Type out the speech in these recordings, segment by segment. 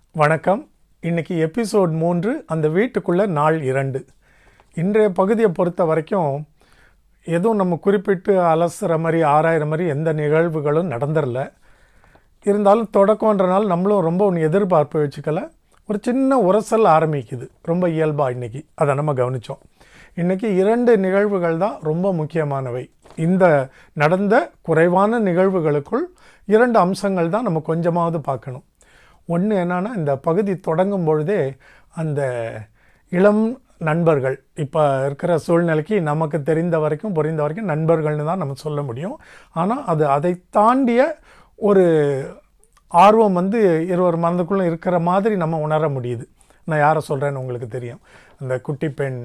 வணக்கம் இன்னைக்கு எபிசோட் மூன்று அந்த வீட்டுக்குள்ள நாள் இரண்டு இன்றைய பகுதியை பொறுத்த வரைக்கும் எதுவும் நம்ம குறிப்பிட்டு அலசுற மாதிரி ஆராயிற மாதிரி எந்த நிகழ்வுகளும் நடந்துடல இருந்தாலும் தொடக்கம்ன்றனால நம்மளும் ரொம்ப ஒன்று எதிர்பார்ப்பு வச்சுக்கல ஒரு சின்ன உரசல் ஆரம்பிக்குது ரொம்ப இயல்பாக இன்னைக்கு அதை நம்ம கவனித்தோம் இன்னைக்கு இரண்டு நிகழ்வுகள் தான் ரொம்ப முக்கியமானவை இந்த நடந்த குறைவான நிகழ்வுகளுக்குள் இரண்டு அம்சங்கள் தான் நம்ம கொஞ்சமாவது பார்க்கணும் ஒன்று என்னன்னா இந்த பகுதி தொடங்கும் பொழுதே அந்த இளம் நண்பர்கள் இப்போ இருக்கிற சூழ்நிலைக்கு நமக்கு தெரிந்த வரைக்கும் புரிந்த வரைக்கும் நண்பர்கள்னு தான் நம்ம சொல்ல முடியும் ஆனால் அது அதை தாண்டிய ஒரு ஆர்வம் வந்து இருவர் மனதுக்குள்ளே இருக்கிற மாதிரி நம்ம உணர முடியுது நான் யாரை சொல்கிறேன்னு உங்களுக்கு தெரியும் அந்த குட்டி பெண்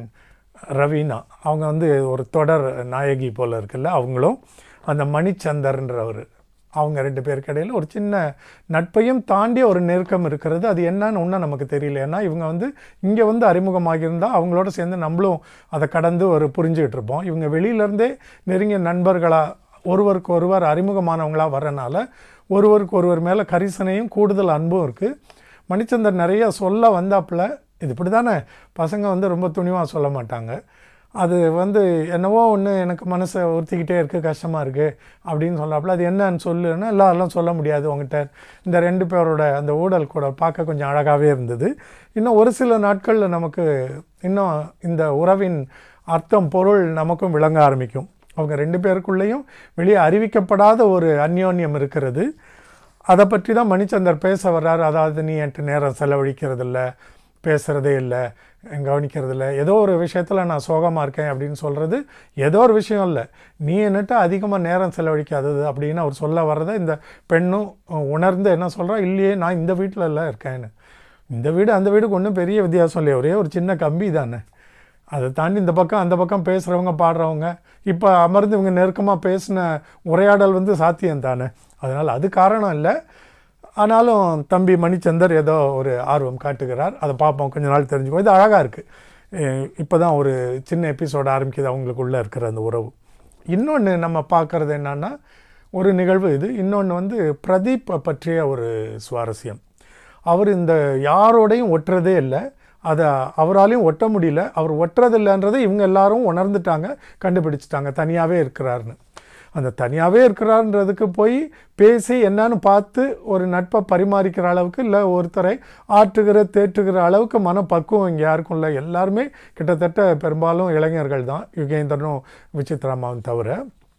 ரவீனா அவங்க வந்து ஒரு தொடர் நாயகி போல் இருக்குல்ல அவங்களும் அந்த மணிச்சந்தர்ன்றவர் அவங்க ரெண்டு பேருக்கு இடையில ஒரு சின்ன நட்பையும் தாண்டி ஒரு நெருக்கம் இருக்கிறது அது என்னன்னு ஒன்றும் நமக்கு தெரியல ஏன்னா இவங்க வந்து இங்கே வந்து அறிமுகமாகியிருந்தால் அவங்களோட சேர்ந்து நம்மளும் அதை கடந்து ஒரு புரிஞ்சுக்கிட்டு இருப்போம் இவங்க வெளியிலேருந்தே நெருங்கிய நண்பர்களாக ஒருவருக்கு ஒருவர் அறிமுகமானவங்களாக வரனால ஒருவருக்கு ஒருவர் மேலே கரிசனையும் கூடுதல் அன்பும் இருக்குது மணிச்சந்தர் நிறைய சொல்ல வந்தாப்புல இது இப்படி தானே பசங்க வந்து ரொம்ப துணிவாக சொல்ல மாட்டாங்க அது வந்து என்னவோ ஒன்று எனக்கு மனசை உறுத்திக்கிட்டே இருக்குது கஷ்டமாக இருக்குது அப்படின்னு சொல்லாப்புல அது என்னன்னு சொல்லுன்னா இல்லை அதெல்லாம் சொல்ல முடியாது உங்ககிட்ட இந்த ரெண்டு பேரோட அந்த ஊடல் கூட பார்க்க கொஞ்சம் அழகாகவே இருந்தது இன்னும் ஒரு சில நாட்களில் நமக்கு இன்னும் இந்த உறவின் அர்த்தம் பொருள் நமக்கும் விளங்க ஆரம்பிக்கும் அவங்க ரெண்டு பேருக்குள்ளேயும் வெளியே அறிவிக்கப்படாத ஒரு அந்யோன்யம் இருக்கிறது அதை பற்றி தான் மணிச்சந்தர் பேச வர்றாரு அதாவது நீ என்கிட்ட நேரம் செலவழிக்கிறதில்ல பேசுகிறதே இல்லை கவனிக்கிறதில்ல ஏதோ ஒரு விஷயத்தில் நான் சோகமாக இருக்கேன் அப்படின்னு சொல்கிறது ஏதோ ஒரு விஷயம் இல்லை நீ என்னட்ட அதிகமாக நேரம் செலவழிக்காதது அப்படின்னு அவர் சொல்ல வர்றதை இந்த பெண்ணும் உணர்ந்து என்ன சொல்கிறா இல்லையே நான் இந்த வீட்டில் எல்லாம் இருக்கேன்னு இந்த வீடு அந்த வீடுக்கு ஒன்றும் பெரிய வித்தியாசம் இல்லையா ஒரே ஒரு சின்ன கம்பி தானே அதை தாண்டி இந்த பக்கம் அந்த பக்கம் பேசுகிறவங்க பாடுறவங்க இப்போ அமர்ந்து இவங்க நெருக்கமாக பேசின உரையாடல் வந்து சாத்தியம் தானே அதனால் அது காரணம் இல்லை ஆனாலும் தம்பி மணிச்சந்தர் ஏதோ ஒரு ஆர்வம் காட்டுகிறார் அதை பார்ப்போம் கொஞ்ச நாள் தெரிஞ்சுக்கோ இது அழகாக இருக்குது இப்போ தான் ஒரு சின்ன எபிசோடு ஆரம்பிக்குது அவங்களுக்குள்ளே இருக்கிற அந்த உறவு இன்னொன்று நம்ம பார்க்குறது என்னன்னா ஒரு நிகழ்வு இது இன்னொன்று வந்து பிரதீப் பற்றிய ஒரு சுவாரஸ்யம் அவர் இந்த யாரோடையும் ஒட்டுறதே இல்லை அதை அவராலையும் ஒட்ட முடியல அவர் ஒட்டுறதில்லைன்றதை இவங்க எல்லாரும் உணர்ந்துட்டாங்க கண்டுபிடிச்சிட்டாங்க தனியாகவே இருக்கிறாருன்னு அந்த தனியாகவே இருக்கிறான்றதுக்கு போய் பேசி என்னன்னு பார்த்து ஒரு நட்பை பரிமாறிக்கிற அளவுக்கு இல்லை ஒருத்தரை ஆற்றுகிற தேற்றுகிற அளவுக்கு மனப்பக்குவம் இங்கே யாருக்கும் இல்லை எல்லாருமே கிட்டத்தட்ட பெரும்பாலும் இளைஞர்கள் தான் யுகேந்திரனும் விசித்ராமாவும் தவிர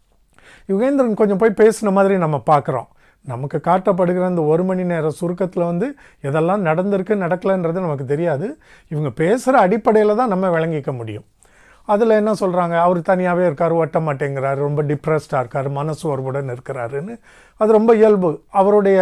யுகேந்திரன் கொஞ்சம் போய் பேசின மாதிரி நம்ம பார்க்குறோம் நமக்கு காட்டப்படுகிற அந்த ஒரு மணி நேர சுருக்கத்தில் வந்து எதெல்லாம் நடந்திருக்கு நடக்கலைன்றது நமக்கு தெரியாது இவங்க பேசுகிற அடிப்படையில் தான் நம்ம விளங்கிக்க முடியும் அதில் என்ன சொல்கிறாங்க அவர் தனியாகவே இருக்கார் ஒட்ட மாட்டேங்கிறாரு ரொம்ப டிப்ரெஸ்டாக இருக்கார் மனசோர்வுடன் இருக்கிறாருன்னு அது ரொம்ப இயல்பு அவருடைய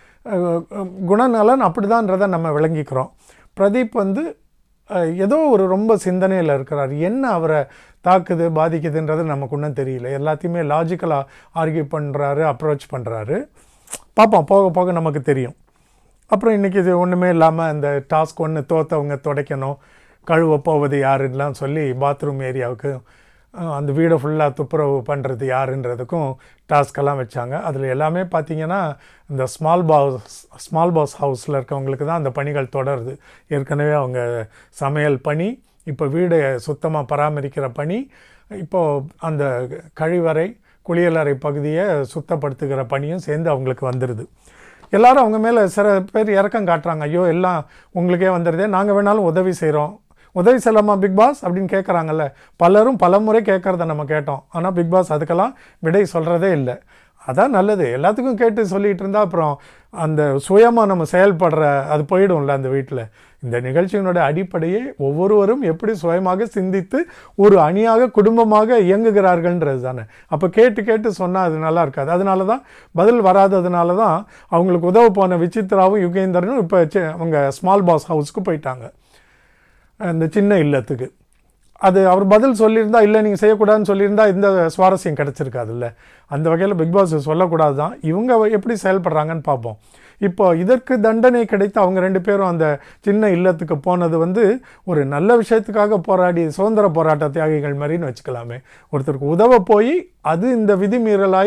குணநலன் அப்படிதான்றதை நம்ம விளங்கிக்கிறோம் பிரதீப் வந்து ஏதோ ஒரு ரொம்ப சிந்தனையில் இருக்கிறார் என்ன அவரை தாக்குது பாதிக்குதுன்றது நமக்கு ஒன்றும் தெரியல எல்லாத்தையுமே லாஜிக்கலாக ஆர்கியூ பண்ணுறாரு அப்ரோச் பண்ணுறாரு பார்ப்போம் போக போக நமக்கு தெரியும் அப்புறம் இன்றைக்கி இது ஒன்றுமே இல்லாமல் இந்த டாஸ்க் ஒன்று தோற்றவங்க துடைக்கணும் கழுவ போவது யாருன்னெலாம் சொல்லி பாத்ரூம் ஏரியாவுக்கு அந்த வீடை ஃபுல்லாக துப்புரவு பண்ணுறது யாருன்றதுக்கும் டாஸ்கெல்லாம் வச்சாங்க அதில் எல்லாமே பார்த்திங்கன்னா இந்த ஸ்மால் பாஸ் ஸ்மால் பாஸ் ஹவுஸில் இருக்கவங்களுக்கு தான் அந்த பணிகள் தொடருது ஏற்கனவே அவங்க சமையல் பணி இப்போ வீடை சுத்தமாக பராமரிக்கிற பணி இப்போது அந்த கழிவறை குளியலறை பகுதியை சுத்தப்படுத்துகிற பணியும் சேர்ந்து அவங்களுக்கு வந்துடுது எல்லாரும் அவங்க மேலே சில பேர் இறக்கம் காட்டுறாங்க ஐயோ எல்லாம் உங்களுக்கே வந்துடுதே நாங்கள் வேணாலும் உதவி செய்கிறோம் உதவி செல்லாமா பிக் பாஸ் அப்படின்னு கேட்குறாங்கல்ல பலரும் பல முறை கேட்குறத நம்ம கேட்டோம் ஆனால் பிக் பாஸ் அதுக்கெல்லாம் விடை சொல்கிறதே இல்லை அதான் நல்லது எல்லாத்துக்கும் கேட்டு சொல்லிகிட்டு இருந்தால் அப்புறம் அந்த சுயமாக நம்ம செயல்படுற அது போயிடும்ல அந்த வீட்டில் இந்த நிகழ்ச்சியினுடைய அடிப்படையே ஒவ்வொருவரும் எப்படி சுயமாக சிந்தித்து ஒரு அணியாக குடும்பமாக இயங்குகிறார்கள்ன்றது தானே அப்போ கேட்டு கேட்டு சொன்னால் அது நல்லா இருக்காது அதனால தான் பதில் வராததுனால தான் அவங்களுக்கு உதவ போன விசித்ராவும் யுகேந்தரனும் இப்போ அவங்க ஸ்மால் பாஸ் ஹவுஸ்க்கு போயிட்டாங்க இந்த சின்ன இல்லத்துக்கு அது அவர் பதில் சொல்லியிருந்தா இல்லை நீங்கள் செய்யக்கூடாதுன்னு சொல்லியிருந்தா இந்த சுவாரஸ்யம் கிடச்சிருக்காதுல்ல அந்த வகையில் பிக் பாஸ் சொல்லக்கூடாது தான் இவங்க எப்படி செயல்படுறாங்கன்னு பார்ப்போம் இப்போ இதற்கு தண்டனை கிடைத்து அவங்க ரெண்டு பேரும் அந்த சின்ன இல்லத்துக்கு போனது வந்து ஒரு நல்ல விஷயத்துக்காக போராடி சுதந்திர போராட்ட தியாகிகள் மாதிரின்னு வச்சுக்கலாமே ஒருத்தருக்கு உதவ போய் அது இந்த விதிமீறலாகி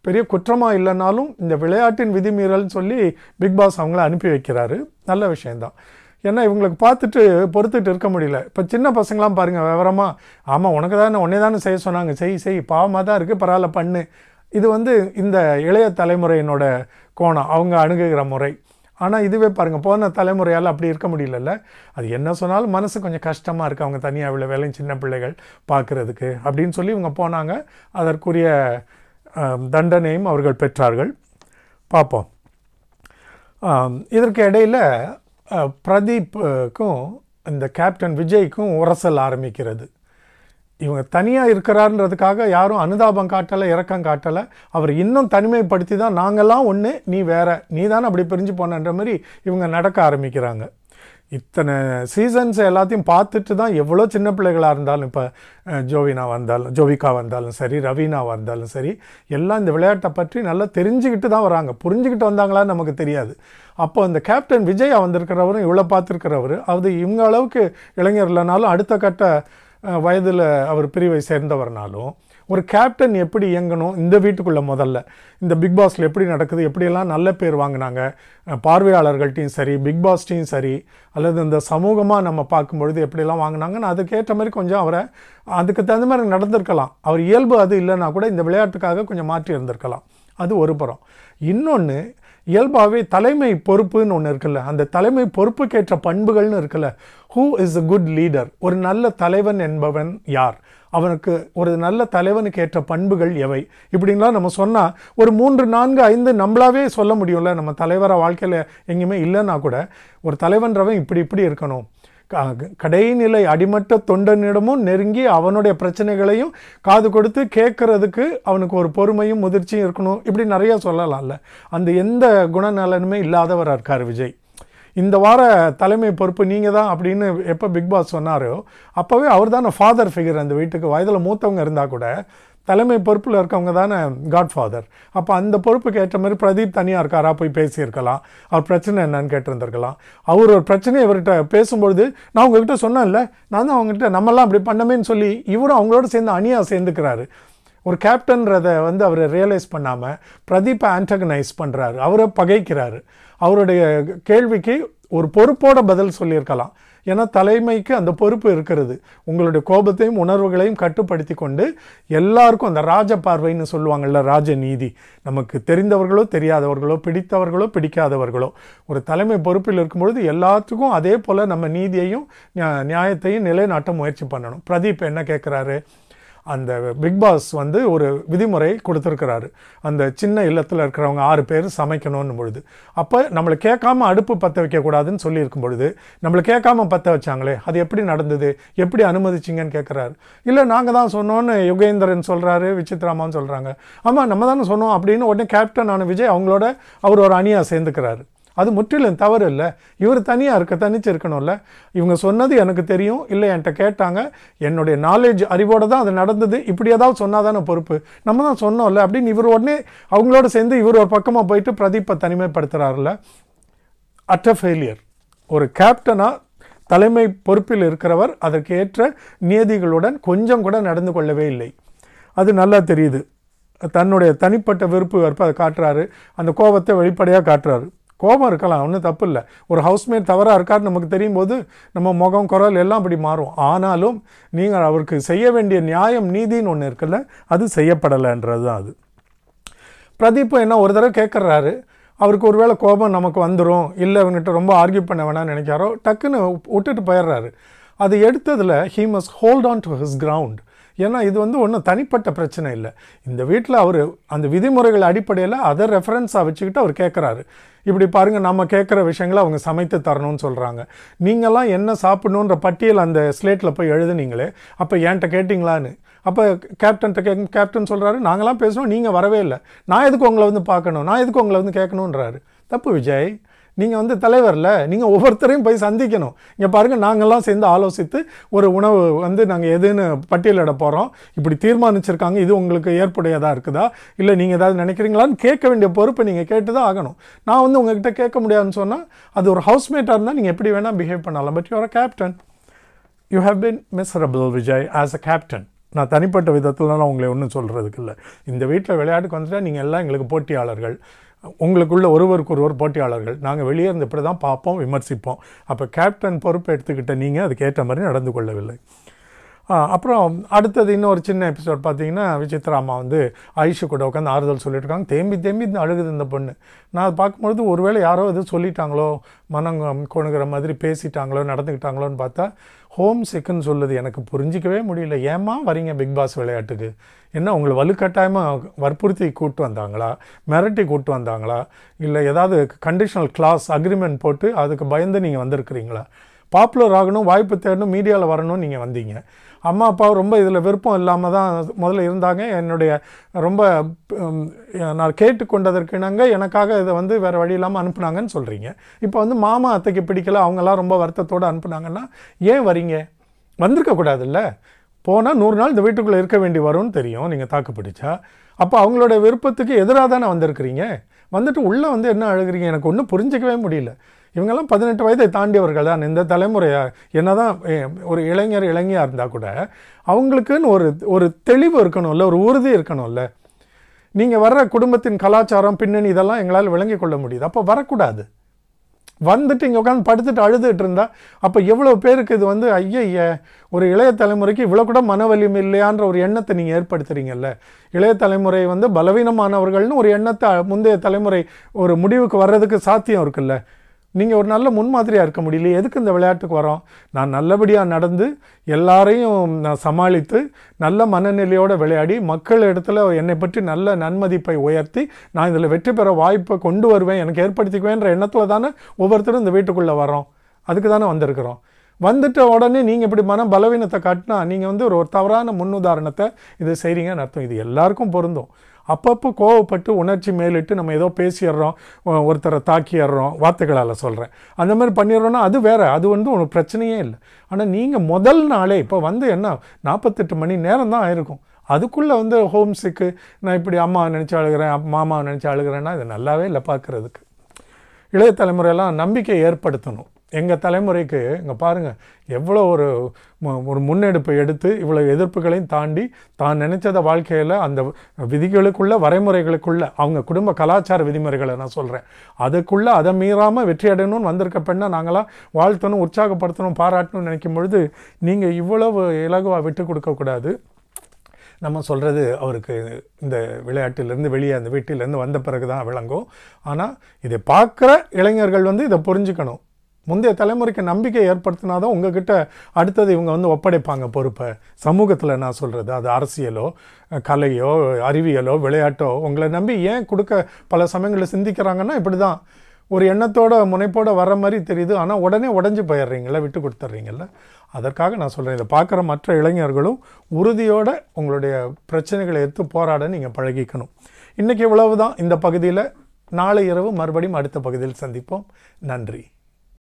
பெரிய குற்றமாக இல்லைனாலும் இந்த விளையாட்டின் விதிமீறல்னு சொல்லி பிக் பாஸ் அவங்கள அனுப்பி வைக்கிறாரு நல்ல விஷயந்தான் ஏன்னா இவங்களுக்கு பார்த்துட்டு பொறுத்துட்டு இருக்க முடியல இப்போ சின்ன பசங்களாம் பாருங்கள் விவரமாக ஆமாம் உனக்கு தானே உன்னே தானே செய்ய சொன்னாங்க செய் செய் பாவமாக தான் இருக்குது பரவாயில்ல பண்ணு இது வந்து இந்த இளைய தலைமுறையினோட கோணம் அவங்க அணுகுகிற முறை ஆனால் இதுவே பாருங்கள் போன தலைமுறையால் அப்படி இருக்க முடியலல்ல அது என்ன சொன்னாலும் மனசு கொஞ்சம் கஷ்டமாக இருக்குது அவங்க தனியாக இவ்வளோ வேலையும் சின்ன பிள்ளைகள் பார்க்குறதுக்கு அப்படின்னு சொல்லி இவங்க போனாங்க அதற்குரிய அஹ், தண்டனையும் அவர்கள் பெற்றார்கள் பார்ப்போம் ஆம், இதற்கு இடையில் அஹ், பிரதீப்புக்கும் இந்த கேப்டன் விஜய்க்கும் உரசல் ஆரம்பிக்கிறது இவங்க தனியாக இருக்கிறாருன்றதுக்காக யாரும் அனுதாபம் காட்டலை இரக்கம் காட்டலை அவர் இன்னும் தனிமைப்படுத்தி தான் நாங்கள்லாம் ஒன்று நீ வேற நீ தானே அப்படி பிரிஞ்சு போனன்ற மாதிரி இவங்க நடக்க ஆரம்பிக்கிறாங்க இத்தனை சீசன்ஸ் எல்லாத்தையும் பார்த்துட்டு தான் எவ்வளோ சின்ன பிள்ளைகளாக இருந்தாலும் இப்போ ஜோவினா வந்தாலும் ஜோவிகா வந்தாலும் சரி ரவீனா வந்தாலும் சரி எல்லாம் இந்த விளையாட்டை பற்றி நல்லா தெரிஞ்சுக்கிட்டு தான் வராங்க புரிஞ்சுக்கிட்டு வந்தாங்களான்னு நமக்கு தெரியாது அப்போ இந்த கேப்டன் விஜயா வந்திருக்கிறவரும் இவ்வளோ பார்த்துருக்கிறவர் அது இவங்க அளவுக்கு இளைஞர் இல்லைனாலும் அடுத்த கட்ட வயதில் அவர் பிரிவை சேர்ந்தவர்னாலும் ஒரு கேப்டன் எப்படி இயங்கணும் இந்த வீட்டுக்குள்ளே முதல்ல இந்த பிக் பாஸில் எப்படி நடக்குது எப்படியெல்லாம் நல்ல பேர் வாங்கினாங்க அஹ் பார்வையாளர்கள்ட்டையும் சரி பிக் பாஸ்டையும் சரி அல்லது இந்த சமூகமாக நம்ம பார்க்கும்பொழுது எப்படியெல்லாம் வாங்கினாங்கன்னு அதுக்கேற்ற மாதிரி கொஞ்சம் அவரை அதுக்கு தகுந்த மாதிரி நடந்திருக்கலாம் அவர் இயல்பு அது இல்லைன்னா கூட இந்த விளையாட்டுக்காக கொஞ்சம் மாற்றி இருந்திருக்கலாம் அது ஒரு புறம் இன்னொன்று இயல்பாகவே தலைமை பொறுப்புன்னு ஒன்று இருக்குல்ல அந்த தலைமை பொறுப்புக்கேற்ற பண்புகள்னு இருக்குல்ல who is a good leader ஒரு நல்ல தலைவன் என்பவன் யார் அவனுக்கு ஒரு நல்ல தலைவனுக்கு ஏற்ற பண்புகள் எவை இப்படின்லாம் நம்ம சொன்னால் ஒரு மூன்று நான்கு ஐந்து நம்மளாவே சொல்ல முடியும்ல நம்ம தலைவராக வாழ்க்கையில் எங்கேயுமே இல்லைன்னா கூட ஒரு தலைவன்றவன் இப்படி இப்படி இருக்கணும் க- கடைநிலை அடிமட்ட தொண்டனிடமும் நெருங்கி அவனுடைய பிரச்சனைகளையும் காது கொடுத்து கேட்கறதுக்கு அவனுக்கு ஒரு பொறுமையும் முதிர்ச்சியும் இருக்கணும் இப்படி நிறைய சொல்லலாம்ல அந்த எந்த குணநலனுமே இல்லாதவராக இருக்கார் விஜய் இந்த வார தலைமை பொறுப்பு நீங்கள் தான் அப்படின்னு எப்போ பிக் பாஸ் சொன்னாரோ அப்போவே அவர் தானே ஃபாதர் ஃபிகர் அந்த வீட்டுக்கு வயதில் மூத்தவங்க இருந்தால் கூட தலைமை பொறுப்பில் இருக்கவங்க தானே காட் ஃபாதர் அப்போ அந்த பொறுப்புக்கு ஏற்ற மாதிரி பிரதீப் தனியாக இருக்காரா போய் பேசியிருக்கலாம் அவர் பிரச்சனை என்னன்னு கேட்டிருந்திருக்கலாம் அவர் ஒரு பிரச்சனையை இவர்கிட்ட பேசும்பொழுது நான் உங்ககிட்ட சொன்னேன்ல நான் தான் அவங்ககிட்ட நம்மலாம் அப்படி பண்ணமேன்னு சொல்லி இவரும் அவங்களோட சேர்ந்து அணியாக சேர்ந்துக்கிறாரு ஒரு கேப்டன்றதை வந்து அவர் ரியலைஸ் பண்ணாமல் பிரதீப்பை ஆன்டகனைஸ் பண்ணுறாரு அவரை பகைக்கிறாரு அவருடைய கேள்விக்கு ஒரு பொறுப்போட பதில் சொல்லியிருக்கலாம் ஏன்னா தலைமைக்கு அந்த பொறுப்பு இருக்கிறது உங்களுடைய கோபத்தையும் உணர்வுகளையும் கட்டுப்படுத்தி கொண்டு எல்லாருக்கும் அந்த ராஜ பார்வைன்னு சொல்லுவாங்கள்ல ராஜ நீதி நமக்கு தெரிந்தவர்களோ தெரியாதவர்களோ பிடித்தவர்களோ பிடிக்காதவர்களோ ஒரு தலைமை பொறுப்பில் இருக்கும்பொழுது எல்லாத்துக்கும் அதே போல் நம்ம நீதியையும் நியா- நியாயத்தையும் நிலைநாட்ட முயற்சி பண்ணணும் பிரதீப் என்ன கேட்குறாரு அந்த பிக் பாஸ் வந்து ஒரு விதிமுறை கொடுத்துருக்கிறாரு அந்த சின்ன இல்லத்தில் இருக்கிறவங்க ஆறு பேர் சமைக்கணும்னு பொழுது அப்போ நம்மளை கேட்காம அடுப்பு பற்ற வைக்கக்கூடாதுன்னு சொல்லியிருக்கும் பொழுது நம்மளை கேட்காம பற்ற வச்சாங்களே அது எப்படி நடந்தது எப்படி அனுமதிச்சிங்கன்னு கேட்குறாரு இல்லை நாங்கள் தான் சொன்னோன்னு யுகேந்திரன் சொல்கிறாரு விசித்ராமான்னு சொல்கிறாங்க ஆமாம் நம்ம தானே சொன்னோம் அப்படின்னு உடனே கேப்டன் ஆன விஜய் அவங்களோட அவர் ஒரு அணியாக சேர்ந்துக்கிறாரு அது முற்றிலும் தவறு இல்லை இவர் தனியாக இருக்க தனிச்சு இருக்கணும்ல இவங்க சொன்னது எனக்கு தெரியும் இல்லை என்கிட்ட கேட்டாங்க என்னுடைய நாலேஜ் அறிவோட தான் அது நடந்தது இப்படி ஏதாவது சொன்னால் தானே பொறுப்பு நம்ம தான் சொன்னோம்ல அப்படின்னு இவர் உடனே அவங்களோட சேர்ந்து இவர் ஒரு பக்கமாக போயிட்டு பிரதீப்பை தனிமைப்படுத்துகிறாருல அட்ட ஃபெயிலியர் ஒரு கேப்டனாக தலைமை பொறுப்பில் இருக்கிறவர் அதற்கு ஏற்ற நியதிகளுடன் கொஞ்சம் கூட நடந்து கொள்ளவே இல்லை அது நல்லா தெரியுது தன்னுடைய தனிப்பட்ட விருப்பு வெறுப்பு அதை காட்டுறாரு அந்த கோபத்தை வெளிப்படையாக காட்டுறாரு கோபம் இருக்கலாம் ஒன்றும் தப்பு இல்லை ஒரு ஹவுஸ்மேட் தவறாக இருக்காருன்னு நமக்கு தெரியும் போது நம்ம முகம் குரல் எல்லாம் அப்படி மாறும் ஆனாலும் நீங்கள் அவருக்கு செய்ய வேண்டிய நியாயம் நீதின்னு ஒன்று இருக்குல்ல அது செய்யப்படலைன்றது தான் அது பிரதீப்பும் என்ன ஒரு தடவை கேட்குறாரு அவருக்கு ஒருவேளை கோபம் நமக்கு வந்துடும் இல்லை இவன்கிட்ட ரொம்ப ஆர்கியூ பண்ண வேணாம்னு நினைக்காரோ டக்குன்னு விட்டுட்டு போயிடுறாரு அது எடுத்ததில் he must hold on to his ground ஏன்னா இது வந்து ஒன்றும் தனிப்பட்ட பிரச்சனை இல்லை இந்த வீட்டில் அவர் அந்த விதிமுறைகள் அடிப்படையில் அதை ரெஃபரன்ஸாக வச்சுக்கிட்டு அவர் கேட்குறாரு இப்படி பாருங்கள் நம்ம கேட்குற விஷயங்களை அவங்க சமைத்து தரணும்னு சொல்கிறாங்க நீங்கள்லாம் என்ன சாப்பிடணுன்ற பட்டியல் அந்த ஸ்லேட்டில் போய் எழுதுனீங்களே அப்போ என்கிட்ட கேட்டிங்களான்னு அப்போ கேப்டன்ட்ட கே கேப்டன் சொல்கிறாரு நாங்களாம் பேசணும் நீங்கள் வரவே இல்லை நான் எதுக்கு உங்களை வந்து பார்க்கணும் நான் எதுக்கு உங்களை வந்து கேட்கணுன்றாரு தப்பு விஜய் நீங்கள் வந்து தலைவரில் நீங்கள் ஒவ்வொருத்தரையும் போய் சந்திக்கணும் இங்கே பாருங்கள் நாங்கள்லாம் சேர்ந்து ஆலோசித்து ஒரு உணவு வந்து நாங்கள் எதுன்னு பட்டியலிட போகிறோம் இப்படி தீர்மானிச்சிருக்காங்க இது உங்களுக்கு ஏற்புடையதாக இருக்குதா இல்லை நீங்கள் ஏதாவது நினைக்கிறீங்களான்னு கேட்க வேண்டிய பொறுப்பை நீங்கள் கேட்டு தான் ஆகணும் நான் வந்து உங்ககிட்ட கேட்க முடியாதுன்னு சொன்னால் அது ஒரு ஹவுஸ்மேட்டாக இருந்தால் நீங்கள் எப்படி வேணால் பிஹேவ் பண்ணலாம் but you're a captain you have been miserable Vijay as a captain நான் தனிப்பட்ட விதத்துலலாம் உங்களை ஒன்றும் சொல்கிறதுக்கு இல்லை இந்த வீட்டில் விளையாட்டுக்கு வந்துட்டால் நீங்கள் எல்லாம் எங்களுக்கு போட்டியாளர்கள் உங்களுக்குள்ள ஒருவருக்கு ஒருவர் போட்டியாளர்கள் நாங்கள் வெளியே இருந்து இப்படி தான் பார்ப்போம் விமர்சிப்போம் அப்போ கேப்டன் பொறுப்பு எடுத்துக்கிட்ட நீங்கள் அதுக்கேற்ற மாதிரி நடந்து கொள்ளவில்லை ஆ, அப்புறம் அடுத்தது இன்னொரு சின்ன எபிசோட் பார்த்தீங்கன்னா விசித்ரா அம்மா வந்து ஐஷு கூட உட்காந்து ஆறுதல் சொல்லிட்டு இருக்காங்க தேம்பி தேம்பி இந்த அழுகுது இந்த பொண்ணு நான் அதை பார்க்கும்பொழுது ஒருவேளை யாரோ எதுவும் சொல்லிட்டாங்களோ மனம் கொணுகிற மாதிரி பேசிட்டாங்களோ நடந்துக்கிட்டாங்களோன்னு பார்த்தா ஹோம் சிக்குன்னு சொல்லுது எனக்கு புரிஞ்சிக்கவே முடியல ஏம்மா வரீங்க பிக் பாஸ் விளையாட்டுக்கு என்ன உங்களை வலுக்கட்டாயமாக வற்புறுத்தி கூட்டு வந்தாங்களா மிரட்டி கூட்டு வந்தாங்களா இல்லை ஏதாவது கண்டிஷனல் கிளாஸ் அக்ரிமெண்ட் போட்டு அதுக்கு பயந்து நீங்கள் வந்திருக்கிறீங்களா பாப்புலர் ஆகணும் வாய்ப்பு தேடணும் மீடியாவில் வரணும்னு நீங்கள் வந்தீங்க அம்மா அப்பா ரொம்ப இதில் விருப்பம் இல்லாமல் தான் முதல்ல இருந்தாங்க என்னுடைய ரொம்ப உம், நான் கேட்டுக்கொண்டதற்கு இணங்க எனக்காக இதை வந்து வேறு வழி இல்லாமல் அனுப்புனாங்கன்னு சொல்கிறீங்க இப்போ வந்து மாமா அத்தைக்கு பிடிக்கல அவங்கெல்லாம் ரொம்ப வருத்தத்தோடு அனுப்புனாங்கன்னா ஏன் வரீங்க வந்திருக்க கூடாதுல்ல போனால் நூறு நாள் இந்த வீட்டுக்குள்ளே இருக்க வேண்டி வரும்னு தெரியும் நீங்கள் தாக்கு பிடிச்சா அப்போ அவங்களோட விருப்பத்துக்கு எதிராக தானே வந்திருக்கிறீங்க வந்துட்டு உள்ளே வந்து என்ன அழுகிறீங்க எனக்கு ஒன்றும் புரிஞ்சிக்கவே முடியல இவங்கெல்லாம் பதினெட்டு வயதை தாண்டியவர்கள் தான் இந்த தலைமுறையா என்னதான் ஏ, ஒரு இளைஞர் இளைஞியாக இருந்தால் கூட அவங்களுக்குன்னு ஒரு ஒரு தெளிவு இருக்கணும்ல ஒரு உறுதி இருக்கணும்ல நீங்கள் வர்ற குடும்பத்தின் கலாச்சாரம் பின்னணி இதெல்லாம் எங்களால் விளங்கிக் கொள்ள முடியுது அப்போ வரக்கூடாது வந்துட்டு இங்கே உட்காந்து படுத்துட்டு அழுதுட்டு இருந்தா அப்போ எவ்வளோ பேருக்கு இது வந்து ஐயய்ய ஒரு இளைய தலைமுறைக்கு இவ்வளோ கூட மன வலிமை இல்லையான்ற ஒரு எண்ணத்தை நீங்கள் ஏற்படுத்துறீங்கல்ல இளைய தலைமுறை வந்து பலவீனமானவர்கள்னு ஒரு எண்ணத்தை முந்தைய தலைமுறை ஒரு முடிவுக்கு வர்றதுக்கு சாத்தியம் இருக்குல்ல நீங்கள் ஒரு நல்ல முன்மாதிரியாக இருக்க முடியல எதுக்கு இந்த விளையாட்டுக்கு வரோம் நான் நல்லபடியாக நடந்து எல்லாரையும் நான் சமாளித்து நல்ல மனநிலையோடு விளையாடி மக்கள் இடத்துல என்னை பற்றி நல்ல நன்மதிப்பை உயர்த்தி நான் இதில் வெற்றி பெற வாய்ப்பை கொண்டு வருவேன் எனக்கு ஏற்படுத்திக்குவேன்ற எண்ணத்தில் தானே ஒவ்வொருத்தரும் இந்த வீட்டுக்குள்ளே வரோம் அதுக்கு தானே வந்திருக்கிறோம் வந்துட்ட உடனே நீங்கள் இப்படி மன பலவீனத்தை காட்டினா நீங்கள் வந்து ஒரு ஒரு தவறான முன்னுதாரணத்தை இது செய்கிறீங்கன்னு அர்த்தம் இது எல்லாருக்கும் பொருந்தும் அப்பப்போ கோவப்பட்டு உணர்ச்சி மேலிட்டு நம்ம ஏதோ பேசிடுறோம் ஒ- ஒருத்தரை தாக்கிடுறோம் வார்த்தைகளால் சொல்கிறேன் அந்த மாதிரி பண்ணிடுறோன்னா அது வேற அது வந்து ஒரு பிரச்சனையே இல்லை ஆனால் நீங்கள் முதல் நாளே இப்போ வந்து என்ன நாற்பத்தெட்டு மணி நேரம் தான் ஆயிருக்கும் அதுக்குள்ளே வந்து ஹோம் சிக்கு நான் இப்படி அம்மா நினச்சி அழுகிறேன் அப்~ மாமாவை நினச்சி அழுகிறேன்னா இது நல்லாவே இல்லை பார்க்குறதுக்கு இளைய தலைமுறையெல்லாம் நம்பிக்கை ஏற்படுத்தணும் எங்கள் தலைமுறைக்கு இங்கே பாருங்கள் எவ்வளோ ஒரு மு- ஒரு முன்னெடுப்பை எடுத்து இவ்வளோ எதிர்ப்புகளையும் தாண்டி தான் நினைச்சத வாழ்க்கையில் அந்த விதிகளுக்குள்ள வரைமுறைகளுக்குள்ள அவங்க குடும்ப கலாச்சார விதிமுறைகளை நான் சொல்கிறேன் அதுக்குள்ளே அதை மீறாமல் வெற்றி அடையணும்னு வந்திருக்க பெண்ணை நாங்களாம் வாழ்த்தணும் உற்சாகப்படுத்தணும் பாராட்டணும்னு நினைக்கும் பொழுது நீங்கள் இவ்வளவு இலகுவாக விட்டு கொடுக்கக்கூடாது நம்ம சொல்கிறது அவருக்கு இந்த விளையாட்டிலேருந்து வெளியே அந்த வீட்டிலேருந்து வந்த பிறகு தான் விளங்கும் ஆனால் இதை பார்க்குற இளைஞர்கள் வந்து இதை புரிஞ்சுக்கணும் முந்தைய தலைமுறைக்கு நம்பிக்கை ஏற்படுத்தினாதான் உங்ககிட்ட அடுத்தது இவங்க வந்து ஒப்படைப்பாங்க பொறுப்பை சமூகத்தில் நான் சொல்கிறது அது அரசியலோ கலையோ அறிவியலோ விளையாட்டோ உங்களை நம்பி ஏன் கொடுக்க பல சமயங்களில் சிந்திக்கிறாங்கன்னா இப்படி தான் ஒரு எண்ணத்தோட முனைப்போட வர மாதிரி தெரியுது ஆனால் உடனே உடஞ்சி போயிடுறீங்கள விட்டு கொடுத்துட்றீங்கல்ல அதற்காக நான் சொல்கிறேன் இதை பார்க்குற மற்ற இளைஞர்களும் உறுதியோட உங்களுடைய பிரச்சனைகளை எடுத்து போராட நீங்கள் பழகிக்கணும் இன்றைக்கி இவ்வளவு தான் இந்த பகுதியில் நாளை இரவு மறுபடியும் அடுத்த பகுதியில் சந்திப்போம் நன்றி